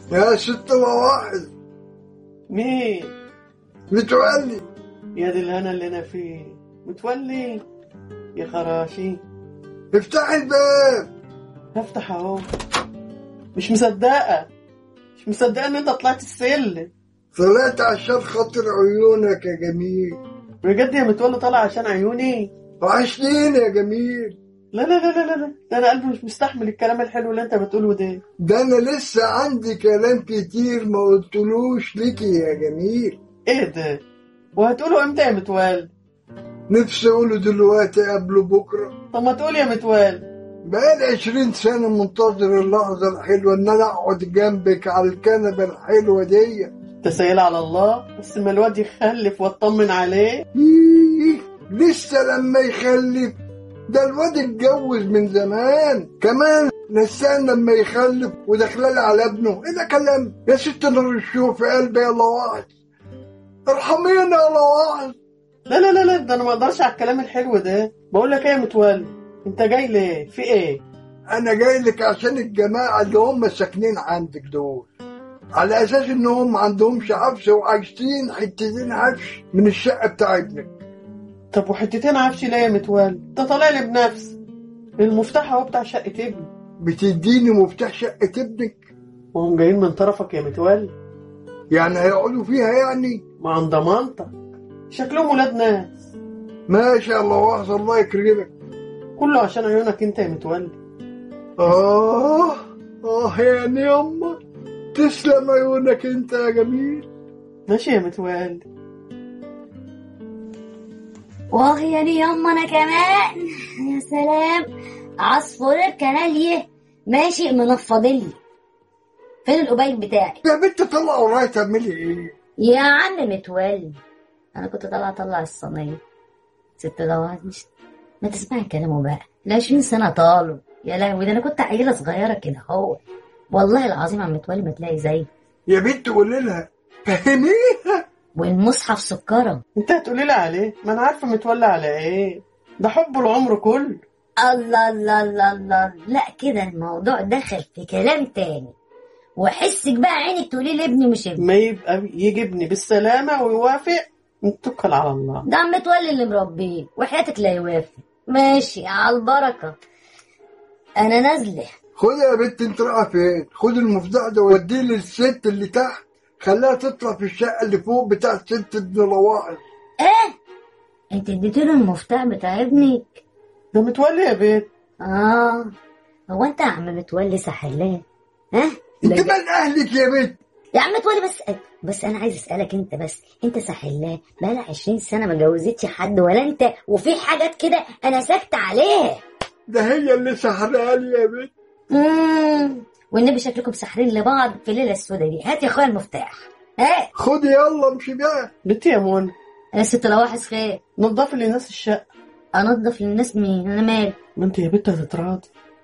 يا ست واحد مين متولي يا دي الهنا اللي انا فيه متولي يا خراشي افتح الباب هفتح اهو مش مصدقة مش مصدقة ان انت طلعت السلم طلعت عشان خاطر عيونك يا جميل بجد يا متولي طالع عشان عيوني وحشتيني يا جميل لا لا لا لا لا لا ده انا قلبي مش مستحمل الكلام الحلو اللي انت بتقوله ده ده انا لسه عندي كلام كتير ما قلتلوش ليكي يا جميل ايه ده وهتقوله امتى يا متولي نفسي اقوله دلوقتي قبل بكره طب ما تقول يا متولي بقالي عشرين سنة منتظر اللحظة الحلوة إن أنا أقعد جنبك على الكنبة الحلوة دي تسهيل على الله بس ما الواد يخلف واطمن عليه إيه، لسه لما يخلف ده الواد اتجوز من زمان كمان نسان لما يخلف ودخلال على ابنه ايه ده كلام يا ست نور الشوف في قلبي يا لواحظ ارحمينا يا لواحظ لا لا لا لا ده انا ما اقدرش على الكلام الحلو ده بقول لك ايه يا متولي انت جاي ليه في ايه انا جاي لك عشان الجماعة اللي هم ساكنين عندك دول على اساس انهم ما عندهمش عفش وعايشين حتتين عفش من الشقة بتاع ابنك طب وحتتين عفش ليه يا متولي انت طالع لي بنفس المفتاح اهو بتاع شقة ابني بتديني مفتاح شقة ابنك وهم جايين من طرفك يا متولي يعني هيقعدوا فيها يعني ما عند ضمانتك شكلهم ولاد ناس ما شاء الله وحظ الله يكرمك كله عشان عيونك انت يا متولي آه آه يعني يما تسلم عيونك أنت يا جميل ماشي يا متولي واه يا لي يما انا كمان يا سلام عصفور الكناليه ماشي منفضلي فين القبيل بتاعي يا بنت طلع ورايا تعملي إيه؟ يا عم متولي انا كنت طالعه اطلع الصينيه ست دوات مش ما تسمعي كلامه بقى ال 20 سنه طالوا يا لهوي ده انا كنت عيله صغيره كده هو والله العظيم عم متولي ما تلاقي زي يا بنت قولي لها فهميها والمصحف سكره انت هتقولي لي عليه ما انا عارفه متولي على ايه ده حب العمر كله الله الله الله الله لا كده الموضوع دخل في كلام تاني واحسك بقى عينك تقولي لي ابني مش ابني ما يبقى يجي ابني بالسلامه ويوافق نتوكل على الله ده عم متولي اللي مربيه وحياتك لا يوافق ماشي على البركه انا نازله خد يا بنت أنت رايحة فين؟ خد المفتاح ده ووديه للست اللي تحت خليها تطلع في الشقة اللي فوق بتاع ست ابن رواحل ايه انت اديتي له المفتاح بتاع ابنك ده متولي يا بيت اه هو انت يا عم متولي سحلاه ها أنت لا- مال أهلك يا بنت؟ يا عم متولي بس بس انا عايز اسالك انت بس انت سحلاه بقالها 20 سنه ما جوزتش حد ولا انت وفي حاجات كده انا ساكته عليها ده هي اللي سحرها لي يا بنت امم والنبي شكلكم ساحرين لبعض في الليله السوداء دي هات يا اخويا المفتاح ها خد يلا امشي بقى بنتي يا منى يا ست لواحظ خير نضفي للناس الشقه انضف للناس مين انا مالي ما انت يا بنت هتتراضي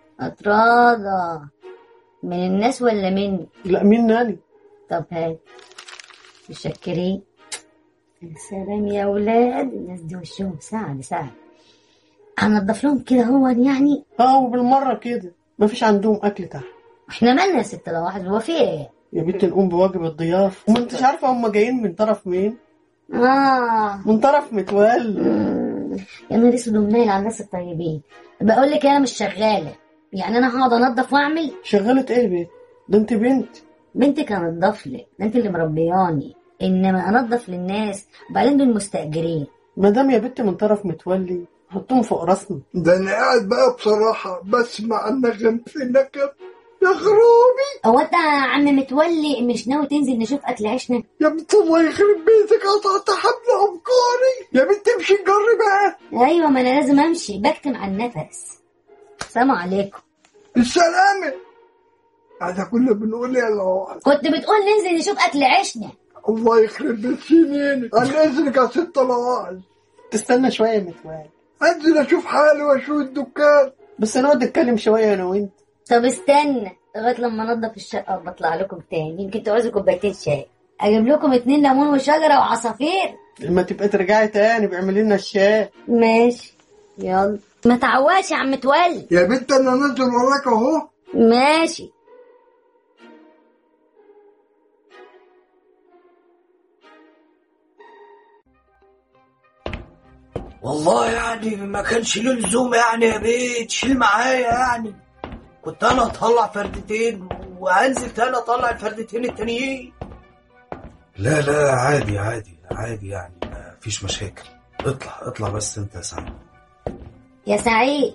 اتراضى من الناس ولا مني لا مين ناني طب هات متشكرين يا سلام يا ولاد الناس دي وشهم سعد سعد هنضف لهم كده هو يعني اه وبالمره كده ما فيش عندهم اكل تحت احنا مالنا يا ست لواحظ هو في ايه يا بنت نقوم بواجب الضيافه وما انتش عارفه هم جايين من طرف مين اه من طرف متولي مم. يا نهار اسود ومنيل على الناس الطيبين بقول لك انا مش شغاله يعني انا هقعد انضف واعمل شغاله ايه يا بنت ده انت بنت بنتك هنضف لك ده انت اللي مربياني انما انضف للناس وبعدين دول مستاجرين ما دام يا بنت من طرف متولي حطهم فوق راسنا ده انا قاعد بقى بصراحة بسمع النغم في نكب يا خرابي هو انت يا عم متولي مش ناوي تنزل نشوف اكل عيشنا يا بنت الله يخرب بيتك قطعت حبل افكاري يا بنت امشي نجري بقى ايوه ما انا لازم امشي بكتم على النفس السلام عليكم السلامة هذا كله بنقول يا الله كنت بتقول ننزل نشوف اكل عيشنا الله يخرب بيت سنينك انا اذنك يا ست لواحظ تستنى شويه يا متولي انزل اشوف حالي واشوف الدكان بس نقعد نتكلم شويه انا وانت طب استنى لغايه لما انضف الشقه وبطلع لكم تاني يمكن تعوزوا كوبايتين شاي اجيب لكم اتنين ليمون وشجره وعصافير لما تبقى ترجعي تاني بيعمل لنا الشاي ماشي يلا ما تعواش يا عم متولي يا بنت انا نازل وراك اهو ماشي والله يعني ما كانش له لزوم يعني يا بيه تشيل معايا يعني كنت انا اطلع فردتين وهنزل تاني اطلع الفردتين التانيين لا لا عادي عادي عادي يعني ما فيش مشاكل اطلع اطلع بس انت يا سعيد يا سعيد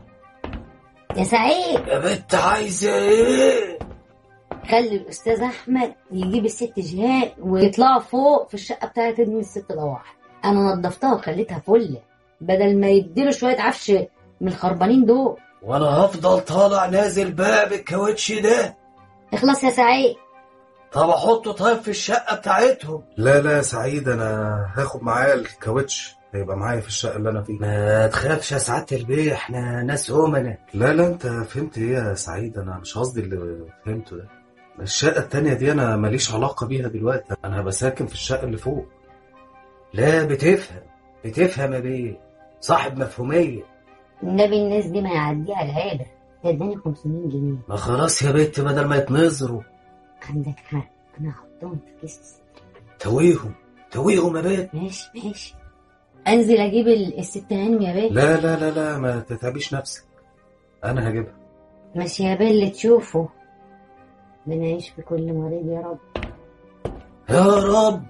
يا سعيد يا بنت عايزه ايه خلي الاستاذ احمد يجيب الست جهاد ويطلعوا فوق في الشقه بتاعت ابن الست ضواحي انا نضفتها وخليتها فله بدل ما يديله شويه عفش من الخربانين دول وانا هفضل طالع نازل باب الكاوتش ده اخلص يا سعيد طب احطه طيب في الشقه بتاعتهم لا لا يا سعيد انا هاخد معايا الكاوتش هيبقى معايا في الشقه اللي انا فيها ما تخافش يا سعاده البيه احنا ناس امنا لا لا انت فهمت ايه يا سعيد انا مش قصدي اللي فهمته ده الشقه التانية دي انا ماليش علاقه بيها دلوقتي انا هبقى ساكن في الشقه اللي فوق لا بتفهم بتفهم يا بيه صاحب مفهوميه النبي الناس دي ما يعديها العيبه ده اداني 500 جنيه ما خلاص يا بنت بدل ما يتنظروا عندك حق انا هحطهم في كيس تويهم تويهم يا بنت ماشي ماشي انزل اجيب ال- الست هانم يا بيه لا لا لا لا ما تتعبيش نفسك انا هجيبها ماشي يا بيه اللي تشوفه بنعيش في كل مريض يا رب يا رب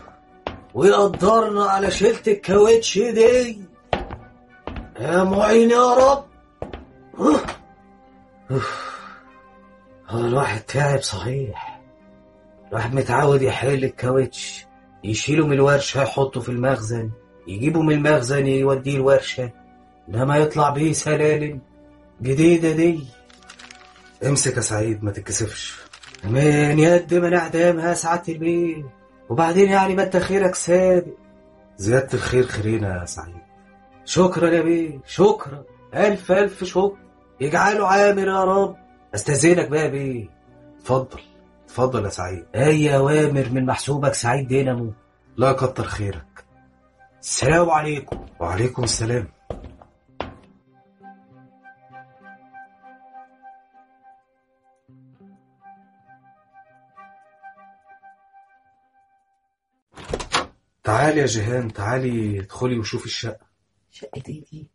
ويقدرنا على شيلة الكاوتش دي يا معين يا رب أوف. أوف. هو الواحد تعب صحيح الواحد متعود يحل الكاوتش يشيله من الورشة يحطه في المخزن يجيبه من المخزن يوديه الورشة انما يطلع بيه سلالم جديدة دي امسك يا سعيد ما تتكسفش من يد من اعدامها يا سعادة البيه وبعدين يعني ما انت خيرك سابق زيادة الخير خيرنا يا سعيد شكرا يا بيه شكرا ألف ألف شكر يجعله عامر يا رب استاذنك بقى يا بيه اتفضل اتفضل يا سعيد اي اوامر من محسوبك سعيد دينامو لا كتر خيرك السلام عليكم وعليكم السلام تعالي يا جيهان تعالي ادخلي وشوفي الشقة شقة ايه دي؟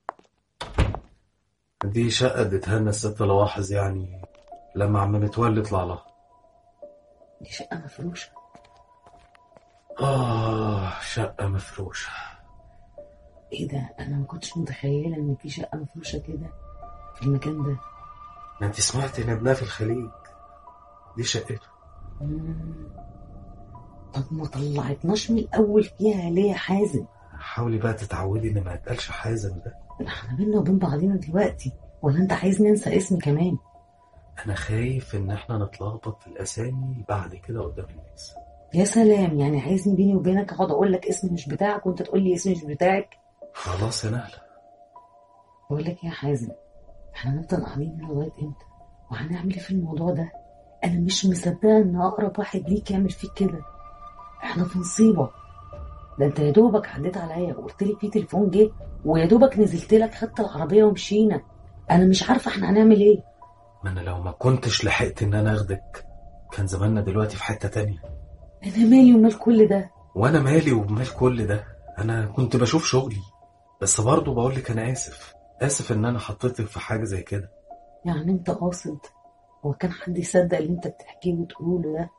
دي شقة اديتها لنا الست لواحظ يعني لما عم متولي طلع لها دي شقة مفروشة آه شقة مفروشة ايه ده؟ انا ما كنتش متخيلة ان في شقة مفروشة كده في المكان ده ما انت سمعت ان ابنها في الخليج دي شقته مم. طب ما طلعتناش من الاول فيها ليه يا حازم؟ حاولي بقى تتعودي ان ما يتقالش حازم ده احنا بينا وبين بعضينا دلوقتي ولا انت عايز ننسى اسمي كمان؟ انا خايف ان احنا نتلخبط في الاسامي بعد كده قدام الناس يا سلام يعني عايزني بيني وبينك اقعد اقول لك اسم مش بتاعك وانت تقول لي اسم مش بتاعك خلاص يا نهلة بقول لك يا حازم احنا هنفضل قاعدين هنا لغايه امتى وهنعمل ايه في الموضوع ده انا مش مصدقه ان اقرب واحد ليك يعمل فيك كده احنا في مصيبه ده انت يا دوبك عديت عليا وقلت لي في تليفون جه ويا دوبك نزلت لك خدت العربيه ومشينا انا مش عارفه احنا هنعمل ايه ما انا لو ما كنتش لحقت ان انا اخدك كان زماننا دلوقتي في حتة تانية انا مالي ومال كل ده وانا مالي ومال كل ده انا كنت بشوف شغلي بس برضه بقول لك انا اسف اسف ان انا حطيتك في حاجة زي كده يعني انت قاصد هو كان حد يصدق اللي انت بتحكيه وتقوله ده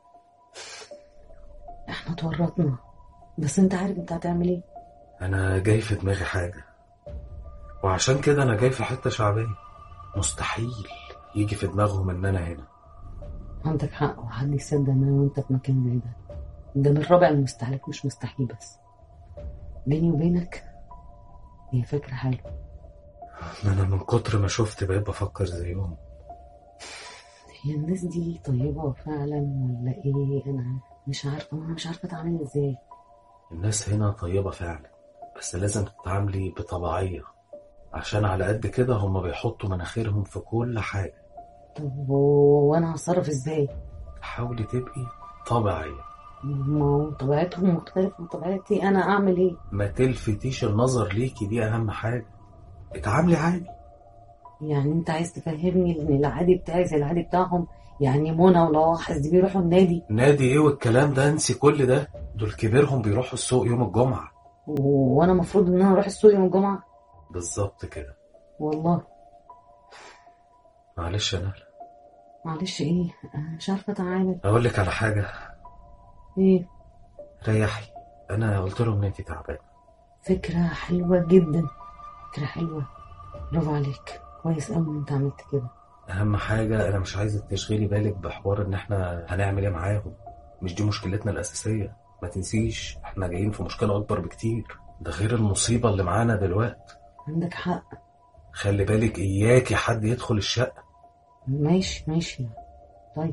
احنا اتورطنا بس انت عارف انت هتعمل ايه انا جاي في دماغي حاجة وعشان كده انا جاي في حتة شعبية مستحيل يجي في دماغهم ان انا هنا عندك حق وحد يصدق ان انا وانت في مكان زي ده ده من رابع المستحيلات مش مستحيل بس بيني وبينك هي فكرة حلوة ما انا من كتر ما شفت بقيت بفكر زيهم هي الناس دي طيبة فعلا ولا ايه انا مش عارفة انا مش عارفة اتعامل ازاي الناس هنا طيبة فعلا بس لازم تتعاملي بطبيعية عشان على قد كده هم بيحطوا مناخيرهم في كل حاجة طب و- وانا هتصرف ازاي حاولي تبقي طبيعية ما هو طبيعتهم مختلفة عن طبيعتي انا اعمل ايه ما تلفتيش النظر ليكي دي أهم حاجة اتعاملي عادي يعني انت عايز تفهمني ان العادي بتاعي زي العادي بتاعهم يعني منى ولاحظ دي بيروحوا النادي نادي ايه والكلام ده انسي كل ده دول كبيرهم بيروحوا السوق يوم الجمعة و- وانا المفروض ان انا اروح السوق يوم الجمعه بالظبط كده والله معلش يا نهلة معلش ايه انا مش عارفه اتعامل اقول لك على حاجه ايه ريحي انا قلت لهم ان انت تعبانه فكره حلوه جدا فكره حلوه برافو عليك كويس قوي ان انت عملت كده اهم حاجه انا مش عايزك تشغلي بالك بحوار ان احنا هنعمل ايه معاهم مش دي مشكلتنا الاساسيه ما تنسيش احنا جايين في مشكله اكبر بكتير ده غير المصيبه اللي معانا دلوقتي عندك حق خلي بالك اياكي حد يدخل الشقه ماشي ماشي طيب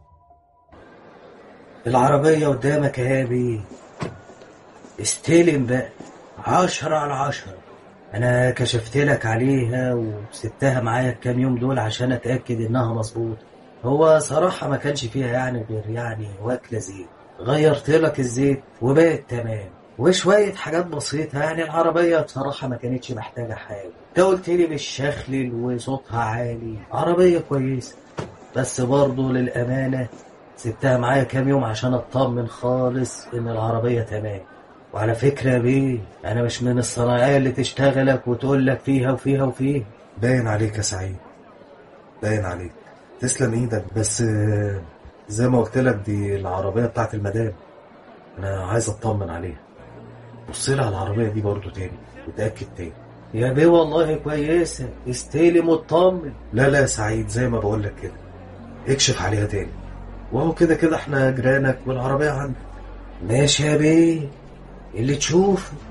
العربية قدامك يا بيه استلم بقى عشرة على عشرة أنا كشفت لك عليها وسبتها معايا الكام يوم دول عشان أتأكد إنها مظبوطة هو صراحة ما كانش فيها يعني غير يعني واكلة زيت غيرت لك الزيت وبقت تمام وشوية حاجات بسيطة يعني العربية بصراحة ما كانتش محتاجة حاجة انت قلت لي بالشخلل وصوتها عالي عربية كويسة بس برضه للأمانة سبتها معايا كام يوم عشان اطمن خالص ان العربية تمام وعلى فكرة يا بيه انا مش من الصناعية اللي تشتغلك وتقول لك فيها وفيها وفيها باين عليك يا سعيد باين عليك تسلم ايدك بس آه، زي ما قلت لك دي العربيه بتاعت المدام انا عايز اطمن عليها بص لي على العربيه دي برضو تاني وتاكد تاني يا بيه والله كويسة استلم واطمن لا لا يا سعيد زي ما بقول لك كده اكشف عليها تاني وهو كده كده احنا جيرانك والعربيه عندك ماشي يا بيه اللي تشوفه